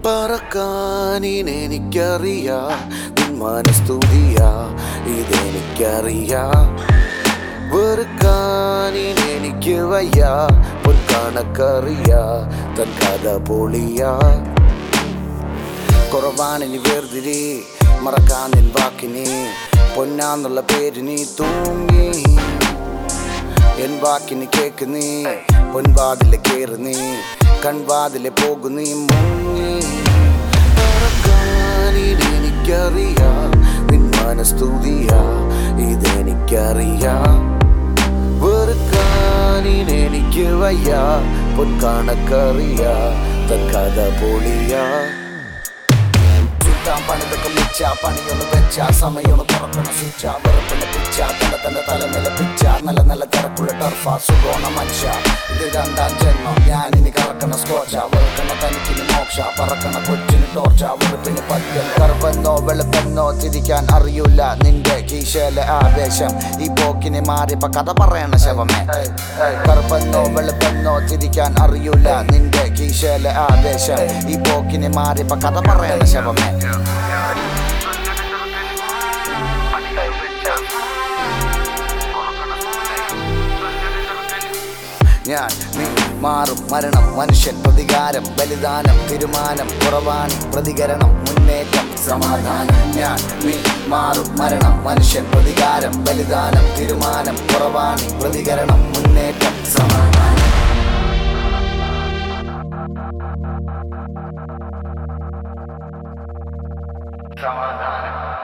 പറക്കാനിനെനിക്കറിയാ നിൻ മനസ്തുതിയാ ഇതെനിക്കറിയാ വെറുക്കാനിനെനിക്ക് വയ്യ പൊൻകണക്കറിയാ തൻ കഥ പൊളിയാ കുറവാണിനി വേർതിരി മറക്കാൻ നിൻ വാക്കിനി പൊന്നാന്നുള്ള പേരിനി തൂങ്ങി എൻ വാക്കിന് കേക്ക് നീ പൊൻവാതിലെ കേറ് നീ കൺവാതിലെ പോകു നീ മുങ്ങി പറക്കാനിതെനിക്കറിയാ നിൻ മനസ്തുതിയാ ഇതെനിക്കറിയാ വെറുക്കാനിനെനിക്ക് വയ്യ പൊൻകണക്കറിയാ തൻ കഥ പൊളിയാ ചുറ്റാൻ പണിതൊക്കെ മിച്ച പണിയൊന്ന് വെച്ച സമയൊന്ന് തുറക്കണ സ്വിച്ച വെറുപ്പിന് പിച്ച തല തല തലനില പിച്ച നല്ല നല്ല തിരക്കുള്ള ടർഫ സുഖോണ മനുഷ്യ ഇത് രണ്ടാം ജന്മം ഞാൻ ഇനി കറക്കണ സ്കോച്ച വെറുക്കണ തനിക്കിന് മോക്ഷ പറക്കണ കൊച്ചിന് ടോർച്ച വെറുപ്പിന് പദ്യം കറുപ്പെന്നോ വെളുപ്പെന്നോ തിരിക്കാൻ അറിയൂല നിന്റെ കീശയിലെ ആവേശം ഈ പോക്കിനെ മാറിയപ്പോ കഥ പറയണ ശവമേ കറുപ്പെന്നോ വെളുപ്പെന്നോ തിരിക്കാൻ അറിയൂല നിന്റെ കീശയിലെ ആവേശം ഈ പോക്കിനെ മാറിയപ്പോ കഥ പറയണ ശവമേ ഞാൻ നീ മാറും മരണം മനുഷ്യൻ പ്രതികാരം ബലിദാനം തീരുമാനം കുറവാണി പ്രതികരണം മുന്നേറ്റം സമാധാനം ഞാൻ നീ മാറും മരണം മനുഷ്യൻ പ്രതികാരം ബലിദാനം തീരുമാനം കുറവാണി പ്രതികരണം മുന്നേറ്റം സമാധാനം സമാധാനം